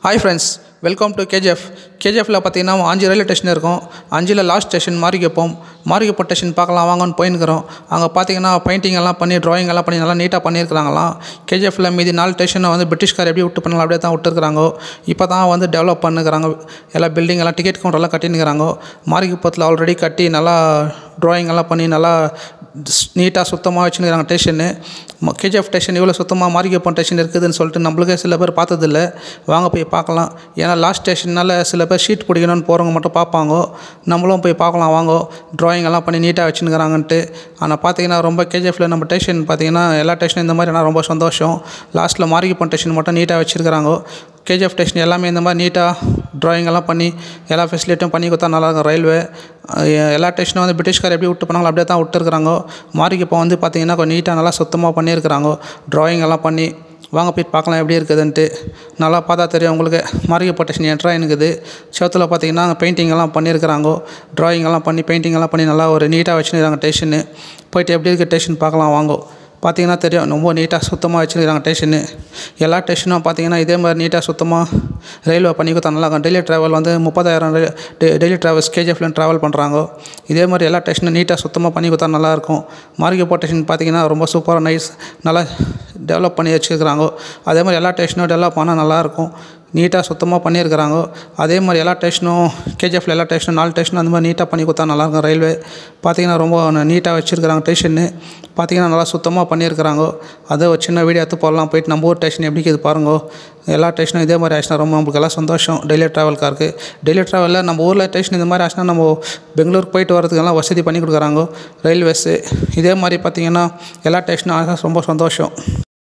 hi friends welcome to KGF கேஜிஎஃப்பில் பார்த்தீங்கன்னா அஞ்சு ரயில்வே ஸ்டேஷன் இருக்கும் அஞ்சில் லாஸ்ட் ஸ்டேஷன் மாரிக்கப்போம் மாரிக்கப்போ ஸ்டேஷன் பார்க்கலாம் வாங்கன்னு போயின்னுக்கிறோம் அங்கே பார்த்தீங்கன்னா பெயிண்டிங் எல்லாம் பண்ணி drawing எல்லாம் பண்ணி நல்லா நீட்டாக பண்ணியிருக்கிறாங்களாம் கேஜிஎஃப்பில் மீதி நாலு ஸ்டேஷனை வந்து பிரிட்டிஷ்கார் எப்படி விட்டு பண்ணலாம் அப்படியே தான் விட்டுருக்குறாங்க இப்போ தான் வந்து டெவலப் பண்ணுகிறாங்க எல்லா பில்டிங் எல்லாம் டிக்கெட் கவுண்டர் எல்லாம் கட்டினுக்கிறாங்க மாரிக்கப்பத்தில் ஆல்ரெடி கட்டி நல்லா drawing எல்லாம் பண்ணி நல்லா நீட்டாக சுத்தமாக வச்சுருக்கிறாங்க ஸ்டேஷனு கேஜிஎஃப் ஸ்டேஷன் இவ்வளோ சுத்தமாக மாரிக்கப்பம் ஸ்டேஷன் இருக்குதுன்னு சொல்லிட்டு நம்மளுக்கே சில பேர் பார்த்ததில்ல வாங்க போய் பார்க்கலாம் ஏன்னா லாஸ்ட் ஸ்டேஷனால் சில பேர் ஷீட் பிடிக்கணும்னு போகிறவங்க மட்டும் பார்ப்பாங்க நம்மளும் போய் பார்க்கலாம் வாங்க drawing எல்லாம் பண்ணி நீட்டாக வச்சுருக்கிறாங்கன்ட்டு ஆனால் பார்த்தீங்கன்னா ரொம்ப கேஜிஎஃப்பில் நம்ம ஸ்டேஷன் பார்த்தீங்கன்னா எல்லா ஸ்டேஷனும் இந்த மாதிரி ஆனால் ரொம்ப சந்தோஷம் லாஸ்ட்டில் மாரிக்கப்பம் ஸ்டேஷன் மட்டும் நீட்டாக வச்சுருக்கிறாங்க கேஜிஎஃப் ஸ்டேஷன் எல்லாமே இந்த மாதிரி நீட்டாக drawing எல்லாம் பண்ணி எல்லா ஃபெசிலிட்டியும் பண்ணி கொடுத்தா நல்லாயிருக்கும் ரயில்வே எல்லா ஸ்டேஷனும் வந்து பிரிட்டிஷ்கார் எப்படி விட்டு பண்ணாங்களோ அப்படியே தான் விட்டுருக்குறாங்க மாரிக்கப்போ வந்து பார்த்தீங்கன்னா கொஞ்சம் நீட்டாக நல்லா சுத்தமாக பண்ணியிருக்கிறாங்க drawing எல்லாம் பண்ணி வாங்க போய் பார்க்கலாம் எப்படி இருக்குதுன்ட்டு நல்லா பார்த்தா தெரியும் உங்களுக்கு மாரிக்கப்போ ஸ்டேஷன் என்ட்ரா இருக்குது செவத்தில் பார்த்தீங்கன்னா பெயிண்டிங் எல்லாம் பண்ணியிருக்கிறாங்க drawing எல்லாம் பண்ணி பெயிண்டிங் எல்லாம் பண்ணி நல்லா ஒரு நீட்டாக வச்சுருக்காங்க ஸ்டேஷனு போயிட்டு எப்படி இருக்குது ஸ்டேஷன் பார்க்கலாம் வாங்க பார்த்தீங்கன்னா தெரியும் ரொம்ப நீட்டாக சுத்தமாக வச்சுருக்காங்க ஸ்டேஷனு எல்லா ஸ்டேஷனும் பார்த்தீங்கன்னா இதே மாதிரி நீட்டாக சுத்தமாக ரயில்வே பண்ணி கொடுத்தா நல்லா இருக்கும் டெய்லி ட்ராவல் வந்து முப்பதாயிரம் டெய்லி ட்ராவல்ஸ் கேஜிஎஃப்லேருந்து ட்ராவல் பண்ணுறாங்க இதே மாதிரி எல்லா ஸ்டேஷனும் நீட்டாக சுத்தமாக பண்ணி கொடுத்தா நல்லாயிருக்கும் மார்கப்போ ஸ்டேஷன் பார்த்தீங்கன்னா ரொம்ப சூப்பராக நைஸ் நல்லா டெவலப் பண்ணி வச்சுருக்கிறாங்க அதே மாதிரி எல்லா ஸ்டேஷனும் டெவலப் பண்ணால் நல்லாயிருக்கும் நீட்டாக சுத்தமாக பண்ணியிருக்கிறாங்க அதே மாதிரி எல்லா ஸ்டேஷனும் கேஜிஎஃப்ல எல்லா ஸ்டேஷனும் நாலு ஸ்டேஷனும் அந்த மாதிரி நீட்டாக பண்ணி கொடுத்தா நல்லாயிருக்கும் ரயில்வே பார்த்தீங்கன்னா ரொம்ப நீட்டாக வச்சுருக்கிறாங்க ஸ்டேஷனு பார்த்தீங்கன்னா நல்லா சுத்தமாக பண்ணியிருக்கிறாங்க அதை ஒரு சின்ன வீடியோ எடுத்து போடலாம் போயிட்டு நம்ம ஊர் ஸ்டேஷன் எப்படி இருக்குது பாருங்க எல்லா ஸ்டேஷனும் இதே மாதிரி ஆச்சுன்னா ரொம்ப நம்மளுக்கு எல்லாம் சந்தோஷம் டெய்லி ட்ராவல்காருக்கு டெய்லி ட்ராவலில் நம்ம ஊரில் ஸ்டேஷன் இந்த மாதிரி ஆச்சுன்னா நம்ம பெங்களூருக்கு போயிட்டு வரதுக்கெல்லாம் வசதி பண்ணி கொடுக்குறாங்க ரயில்வேஸு இதே மாதிரி பார்த்தீங்கன்னா எல்லா ஸ்டேஷனும் ஆச்சுன்னா ரொம்ப சந்தோஷம்